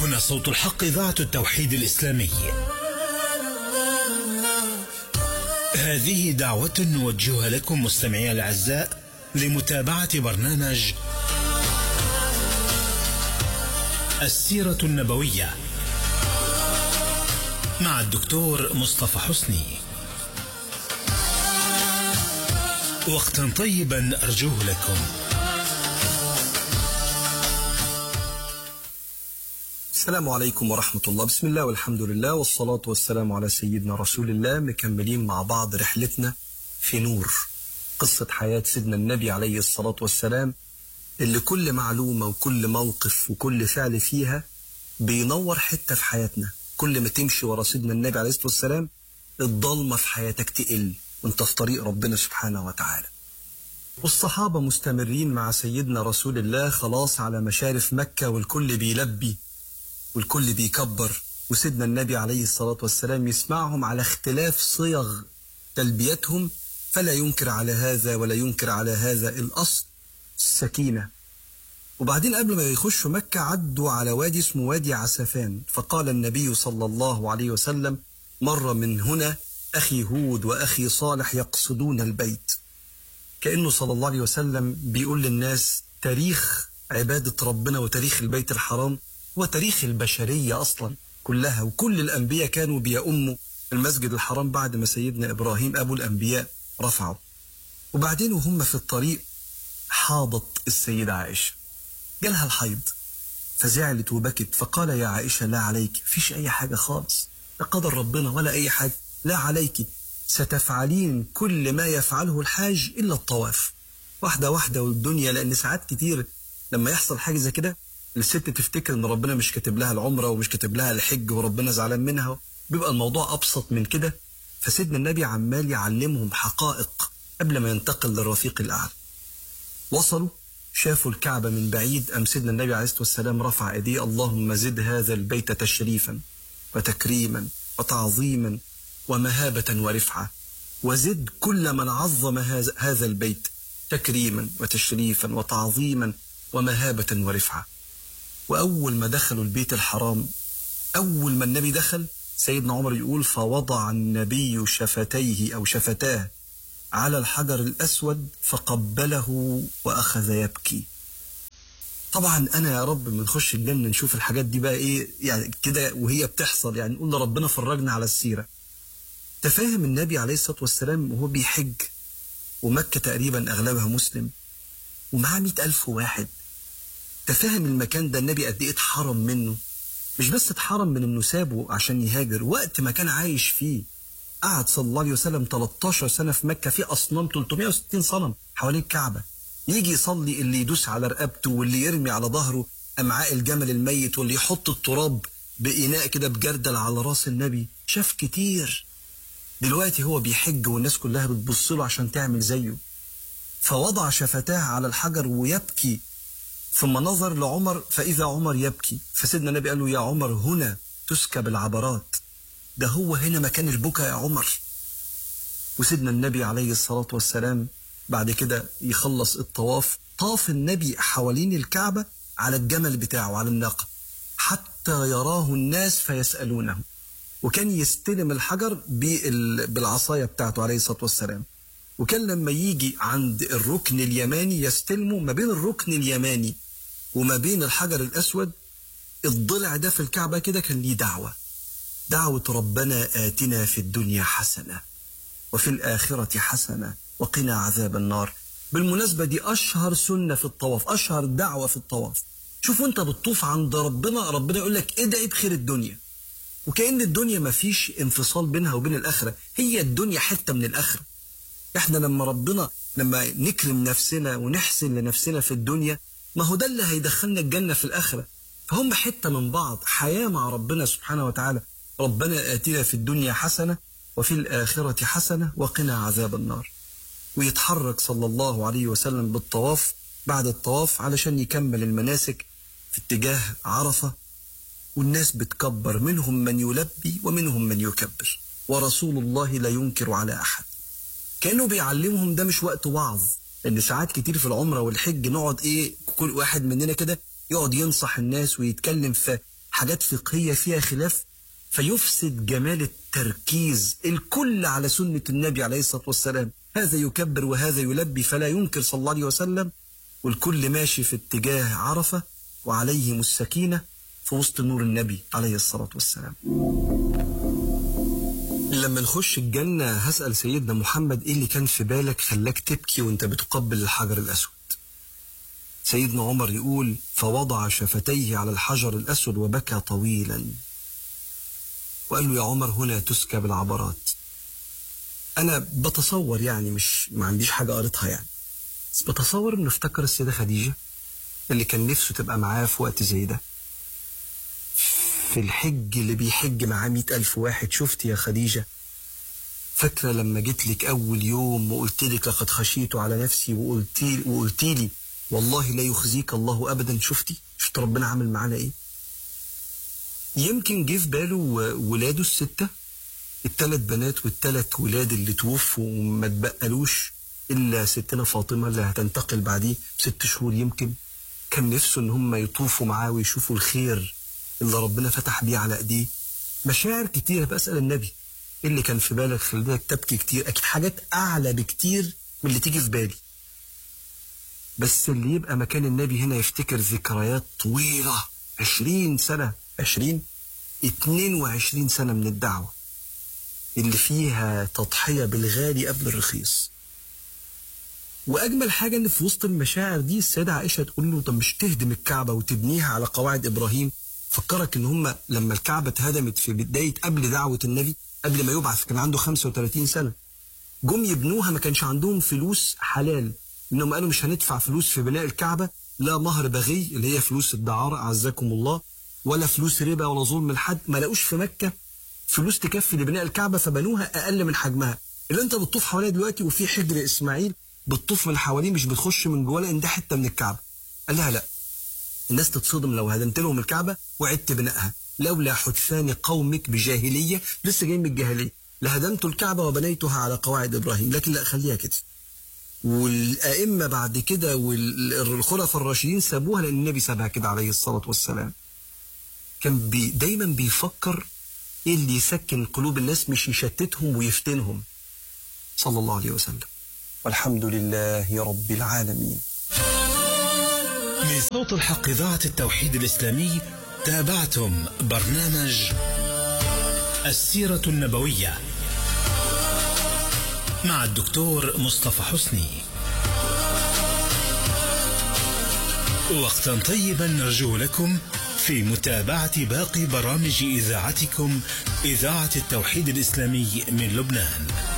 هنا صوت الحق إذاعة التوحيد الإسلامي هذه دعوة نوجهها لكم مستمعي الأعزاء لمتابعة برنامج السيرة النبوية مع الدكتور مصطفى حسني وقتا طيبا أرجوه لكم السلام عليكم ورحمة الله بسم الله والحمد لله والصلاة والسلام على سيدنا رسول الله مكملين مع بعض رحلتنا في نور قصة حياة سيدنا النبي عليه الصلاة والسلام اللي كل معلومة وكل موقف وكل فعل فيها بينور حتة في حياتنا كل ما تمشي ورا سيدنا النبي عليه الصلاة والسلام الضلمة في حياتك تقل وانت في طريق ربنا سبحانه وتعالى والصحابة مستمرين مع سيدنا رسول الله خلاص على مشارف مكة والكل بيلبي والكل بيكبر وسيدنا النبي عليه الصلاة والسلام يسمعهم على اختلاف صيغ تلبيتهم فلا ينكر على هذا ولا ينكر على هذا الأصل السكينة وبعدين قبل ما يخشوا مكة عدوا على وادي اسمه وادي عسفان فقال النبي صلى الله عليه وسلم مر من هنا أخي هود وأخي صالح يقصدون البيت كأنه صلى الله عليه وسلم بيقول للناس تاريخ عبادة ربنا وتاريخ البيت الحرام هو تاريخ البشرية أصلا كلها وكل الأنبياء كانوا بيأموا المسجد الحرام بعد ما سيدنا إبراهيم أبو الأنبياء رفعه وبعدين وهم في الطريق حاضت السيدة عائشة جالها الحيض فزعلت وبكت فقال يا عائشة لا عليك فيش أي حاجة خالص لا قدر ربنا ولا أي حاجة لا عليك ستفعلين كل ما يفعله الحاج إلا الطواف واحدة واحدة والدنيا لأن ساعات كتير لما يحصل حاجة زي كده الست تفتكر ان ربنا مش كاتب لها العمره ومش كاتب لها الحج وربنا زعلان منها بيبقى الموضوع ابسط من كده فسيدنا النبي عمال يعلمهم حقائق قبل ما ينتقل للرفيق الاعلى وصلوا شافوا الكعبة من بعيد أم سيدنا النبي عليه الصلاة والسلام رفع إيديه اللهم زد هذا البيت تشريفا وتكريما وتعظيما ومهابة ورفعة وزد كل من عظم هذا البيت تكريما وتشريفا وتعظيما ومهابة ورفعة وأول ما دخلوا البيت الحرام أول ما النبي دخل سيدنا عمر يقول فوضع النبي شفتيه أو شفتاه على الحجر الأسود فقبله وأخذ يبكي طبعا أنا يا رب بنخش الجنة نشوف الحاجات دي بقى إيه يعني كده وهي بتحصل يعني نقول لربنا فرجنا على السيرة تفاهم النبي عليه الصلاة والسلام وهو بيحج ومكة تقريبا أغلبها مسلم ومعاه مئة ألف واحد تفهم المكان ده النبي قد ايه اتحرم منه مش بس اتحرم من انه سابه عشان يهاجر وقت ما كان عايش فيه قعد صلى الله عليه وسلم 13 سنه في مكه في اصنام 360 صنم حوالين الكعبه يجي يصلي اللي يدوس على رقبته واللي يرمي على ظهره امعاء الجمل الميت واللي يحط التراب باناء كده بجردل على راس النبي شاف كتير دلوقتي هو بيحج والناس كلها بتبص له عشان تعمل زيه فوضع شفتاه على الحجر ويبكي ثم نظر لعمر فإذا عمر يبكي فسيدنا النبي قال له يا عمر هنا تسكب العبرات ده هو هنا مكان البكاء يا عمر وسيدنا النبي عليه الصلاة والسلام بعد كده يخلص الطواف طاف النبي حوالين الكعبة على الجمل بتاعه على الناقة حتى يراه الناس فيسألونه وكان يستلم الحجر بالعصاية بتاعته عليه الصلاة والسلام وكان لما يجي عند الركن اليماني يستلمه ما بين الركن اليماني وما بين الحجر الأسود الضلع ده في الكعبة كده كان ليه دعوة دعوة ربنا آتنا في الدنيا حسنة وفي الآخرة حسنة وقنا عذاب النار بالمناسبة دي أشهر سنة في الطواف أشهر دعوة في الطواف شوف وانت بتطوف عند ربنا ربنا يقول لك ادعي بخير الدنيا وكأن الدنيا ما فيش انفصال بينها وبين الآخرة هي الدنيا حتة من الآخرة احنا لما ربنا لما نكرم نفسنا ونحسن لنفسنا في الدنيا ما هو ده اللي هيدخلنا الجنة في الآخرة فهم حتة من بعض حياة مع ربنا سبحانه وتعالى ربنا آتنا في الدنيا حسنة وفي الآخرة حسنة وقنا عذاب النار ويتحرك صلى الله عليه وسلم بالطواف بعد الطواف علشان يكمل المناسك في اتجاه عرفة والناس بتكبر منهم من يلبي ومنهم من يكبر ورسول الله لا ينكر على أحد كانه بيعلمهم ده مش وقت وعظ لان ساعات كتير في العمره والحج نقعد ايه كل واحد مننا كده يقعد ينصح الناس ويتكلم في حاجات فقهية فيها خلاف فيفسد جمال التركيز الكل على سنة النبي عليه الصلاة والسلام هذا يكبر وهذا يلبي فلا ينكر صلى الله عليه وسلم والكل ماشي في اتجاه عرفة وعليهم السكينة في وسط نور النبي عليه الصلاة والسلام لما نخش الجنة هسأل سيدنا محمد ايه اللي كان في بالك خلاك تبكي وانت بتقبل الحجر الأسود سيدنا عمر يقول فوضع شفتيه على الحجر الأسود وبكى طويلا وقال له يا عمر هنا تسكب العبرات أنا بتصور يعني مش ما عنديش حاجة قريتها يعني بس بتصور إنه افتكر السيدة خديجة اللي كان نفسه تبقى معاه في وقت زي ده في الحج اللي بيحج معاه مئة ألف واحد شفت يا خديجة فاكرة لما جيت لك أول يوم وقلت لك لقد خشيت على نفسي وقلت وقلت لي والله لا يخزيك الله أبدا شفتي شفت ربنا عامل معانا إيه يمكن جه في باله ولاده الستة التلات بنات والتلات ولاد اللي توفوا وما تبقلوش إلا ستنا فاطمة اللي هتنتقل بعديه بست شهور يمكن كان نفسه إن هم يطوفوا معاه ويشوفوا الخير اللي ربنا فتح بيه على ايديه مشاعر كتيرة بسأل النبي ايه اللي كان في بالك خليتك تبكي كتير اكيد حاجات اعلى بكتير من اللي تيجي في بالي بس اللي يبقى مكان النبي هنا يفتكر ذكريات طويلة عشرين سنة عشرين اتنين وعشرين سنة من الدعوة اللي فيها تضحية بالغالي قبل الرخيص واجمل حاجه ان في وسط المشاعر دي السيده عائشه تقول له طب مش تهدم الكعبه وتبنيها على قواعد ابراهيم فكرك ان هم لما الكعبه اتهدمت في بدايه قبل دعوه النبي قبل ما يبعث كان عنده 35 سنه جم يبنوها ما كانش عندهم فلوس حلال انهم قالوا مش هندفع فلوس في بناء الكعبه لا مهر بغي اللي هي فلوس الدعاره اعزكم الله ولا فلوس ربا ولا ظلم لحد ما لقوش في مكه فلوس تكفي لبناء الكعبه فبنوها اقل من حجمها اللي انت بتطوف حواليها دلوقتي وفي حجر اسماعيل بتطوف من حواليه مش بتخش من جوه لان ده حته من الكعبه قال لها لا الناس تتصدم لو هدمت لهم الكعبه وعدت بنائها لولا حدثان قومك بجاهليه لسه جايين من الجاهليه لهدمت الكعبه وبنيتها على قواعد ابراهيم لكن لا خليها كده والائمه بعد كده والخلفاء الراشدين سابوها لان النبي سابها كده عليه الصلاه والسلام كان بي دايما بيفكر ايه اللي يسكن قلوب الناس مش يشتتهم ويفتنهم صلى الله عليه وسلم والحمد لله رب العالمين من صوت الحق إذاعة التوحيد الإسلامي تابعتم برنامج السيرة النبوية مع الدكتور مصطفى حسني وقتا طيبا نرجو لكم في متابعة باقي برامج إذاعتكم إذاعة التوحيد الإسلامي من لبنان